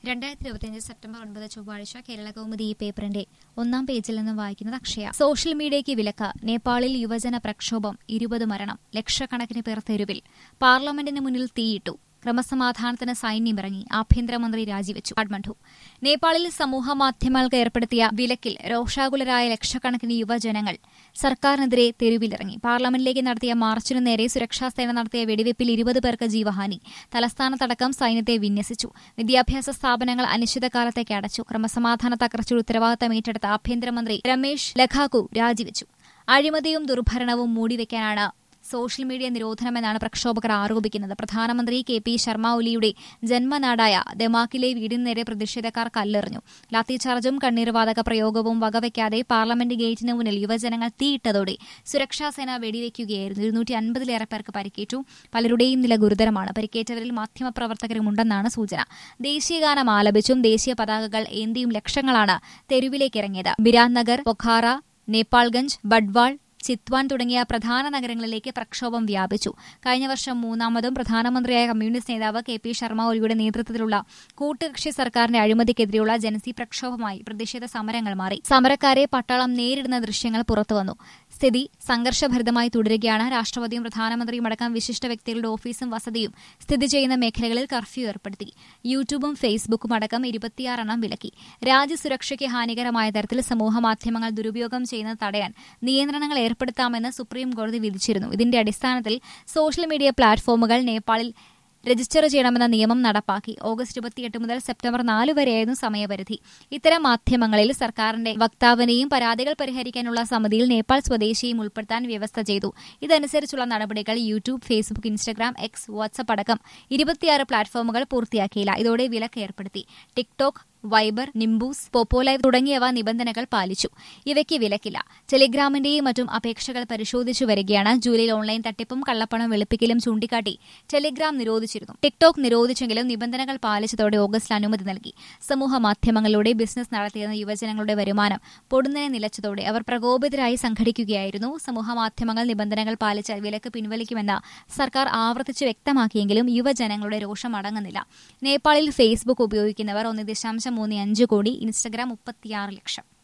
രണ്ടായിരത്തി ഇരുപത്തിയഞ്ച് സെപ്റ്റംബർ ഒൻപത് ചൊവ്വാഴ്ച കേരള കൗമുദി ഈ പേപ്പറിന്റെ ഒന്നാം പേജിൽ നിന്നും വായിക്കുന്നത് അക്ഷയ സോഷ്യൽ മീഡിയയ്ക്ക് വിലക്ക് നേപ്പാളിൽ യുവജന പ്രക്ഷോഭം ഇരുപത് മരണം ലക്ഷക്കണക്കിന് പേർ തെരുവിൽ പാർലമെന്റിന് മുന്നിൽ തീയിട്ടു ക്രമസമാധാനത്തിന് സൈന്യം ഇറങ്ങി ആഭ്യന്തരമന്ത്രി രാജിവെച്ചു കാഠ്മണ്ഡു നേപ്പാളിൽ സമൂഹ മാധ്യമങ്ങൾക്ക് ഏർപ്പെടുത്തിയ വിലക്കിൽ രോഷാകുലരായ ലക്ഷക്കണക്കിന് യുവജനങ്ങൾ സർക്കാരിനെതിരെ തെരുവിലിറങ്ങി പാർലമെന്റിലേക്ക് നടത്തിയ മാർച്ചിനു നേരെ സുരക്ഷാസേന നടത്തിയ വെടിവയ്പിൽ ഇരുപത് പേർക്ക് ജീവഹാനി തലസ്ഥാനത്തടക്കം സൈന്യത്തെ വിന്യസിച്ചു വിദ്യാഭ്യാസ സ്ഥാപനങ്ങൾ അനിശ്ചിതകാലത്തേക്ക് അടച്ചു ക്രമസമാധാന തകർച്ചയുടെ ഉത്തരവാദിത്തം ഏറ്റെടുത്ത ആഭ്യന്തരമന്ത്രി രമേശ് ലഖാക്കു രാജിവെച്ചു അഴിമതിയും ദുർഭരണവും മൂടിവെക്കാനാണ് സോഷ്യൽ മീഡിയ നിരോധനമെന്നാണ് പ്രക്ഷോഭകർ ആരോപിക്കുന്നത് പ്രധാനമന്ത്രി കെ പി ശർമ്മ ഒലിയുടെ ജന്മനാടായ ദമാക്കിലെ വീടിന് നേരെ പ്രതിഷേധക്കാർ കല്ലെറിഞ്ഞു ലാത്തിചാർജും കണ്ണീർവാതക പ്രയോഗവും വകവയ്ക്കാതെ പാർലമെന്റ് ഗേറ്റിന് മുന്നിൽ യുവജനങ്ങൾ തീയിട്ടതോടെ സുരക്ഷാസേന വെടിവെക്കുകയായിരുന്നു ഇരുന്നൂറ്റി അൻപതിലേറെ പേർക്ക് പരിക്കേറ്റു പലരുടെയും നില ഗുരുതരമാണ് പരിക്കേറ്റവരിൽ മാധ്യമപ്രവർത്തകരുമുണ്ടെന്നാണ് സൂചന ദേശീയഗാനം ആലപിച്ചും ദേശീയ പതാകകൾ ഏന്തിയും ലക്ഷങ്ങളാണ് തെരുവിലേക്കിറങ്ങിയത് ബിരാൻ നഗർ പൊഖാറ നേപ്പാൾഗഞ്ച് ബഡ്വാൾ ചിത്വാൻ തുടങ്ങിയ പ്രധാന നഗരങ്ങളിലേക്ക് പ്രക്ഷോഭം വ്യാപിച്ചു കഴിഞ്ഞ വർഷം മൂന്നാമതും പ്രധാനമന്ത്രിയായ കമ്മ്യൂണിസ്റ്റ് നേതാവ് കെ പി ശർമ്മ ഒലിയുടെ നേതൃത്വത്തിലുള്ള കൂട്ടുകക്ഷി സർക്കാരിന്റെ അഴിമതിക്കെതിരെയുള്ള ജനസി പ്രക്ഷോഭമായി പ്രതിഷേധ സമരങ്ങൾ മാറി സമരക്കാരെ പട്ടാളം നേരിടുന്ന ദൃശ്യങ്ങൾ പുറത്തുവന്നു സ്ഥിതി സംഘർഷഭരിതമായി തുടരുകയാണ് രാഷ്ട്രപതിയും പ്രധാനമന്ത്രിയും അടക്കം വിശിഷ്ട വ്യക്തികളുടെ ഓഫീസും വസതിയും സ്ഥിതി ചെയ്യുന്ന മേഖലകളിൽ കർഫ്യൂ ഏർപ്പെടുത്തി യൂട്യൂബും ഫേസ്ബുക്കും അടക്കം ഇരുപത്തിയാറെണ്ണം വിലക്കി രാജ്യസുരക്ഷയ്ക്ക് ഹാനികരമായ തരത്തിൽ സമൂഹമാധ്യമങ്ങൾ ദുരുപയോഗം ചെയ്യുന്നത് തടയാൻ നിയന്ത്രണങ്ങൾ ഏർപ്പെടുത്താമെന്ന് സുപ്രീം കോടതി വിധിച്ചിരുന്നു ഇതിന്റെ അടിസ്ഥാനത്തിൽ സോഷ്യൽ മീഡിയ പ്ലാറ്റ്ഫോമുകൾ നേപ്പാളിൽ രജിസ്റ്റർ ചെയ്യണമെന്ന നിയമം നടപ്പാക്കി ഓഗസ്റ്റ് ഇരുപത്തിയെട്ട് മുതൽ സെപ്റ്റംബർ നാല് വരെയായിരുന്നു സമയപരിധി ഇത്തരം മാധ്യമങ്ങളിൽ സർക്കാരിന്റെ വക്താവിനെയും പരാതികൾ പരിഹരിക്കാനുള്ള സമിതിയിൽ നേപ്പാൾ സ്വദേശിയും ഉൾപ്പെടുത്താൻ വ്യവസ്ഥ ചെയ്തു ഇതനുസരിച്ചുള്ള നടപടികൾ YouTube Facebook Instagram X WhatsApp അടക്കം ഇരുപത്തിയാറ് പ്ലാറ്റ്ഫോമുകൾ പൂർത്തിയാക്കിയില്ല ഇതോടെ വിലക്ക് ഏർപ്പെടുത്തി ടിക്ടോക്ക് വൈബർ നിംബൂസ് പോപ്പോലൈവ് തുടങ്ങിയവ നിബന്ധനകൾ പാലിച്ചു ഇവയ്ക്ക് വിലക്കില്ല ടെലിഗ്രാമിന്റെയും മറ്റും അപേക്ഷകൾ പരിശോധിച്ചു വരികയാണ് ജൂലൈയിൽ ഓൺലൈൻ തട്ടിപ്പും കള്ളപ്പണം വെളുപ്പിക്കലും ചൂണ്ടിക്കാട്ടി ടെലിഗ്രാം നിരോധിച്ചിരുന്നു ടിക്ടോക്ക് നിരോധിച്ചെങ്കിലും നിബന്ധനകൾ പാലിച്ചതോടെ ഓഗസ്റ്റിൽ അനുമതി നൽകി സമൂഹ മാധ്യമങ്ങളിലൂടെ ബിസിനസ് നടത്തിയിരുന്ന യുവജനങ്ങളുടെ വരുമാനം പൊടുന്നനെ നിലച്ചതോടെ അവർ പ്രകോപിതരായി സംഘടിക്കുകയായിരുന്നു സമൂഹ മാധ്യമങ്ങൾ നിബന്ധനകൾ പാലിച്ചാൽ വിലക്ക് പിൻവലിക്കുമെന്ന് സർക്കാർ ആവർത്തിച്ച് വ്യക്തമാക്കിയെങ്കിലും യുവജനങ്ങളുടെ രോഷം അടങ്ങുന്നില്ല നേപ്പാളിൽ ഫേസ്ബുക്ക് ഉപയോഗിക്കുന്നവർ ഒന്ന് ദശാംശം മൂന്ന് അഞ്ച് കോടി ഇൻസ്റ്റഗ്രാം മുപ്പത്തിയാറ് ലക്ഷം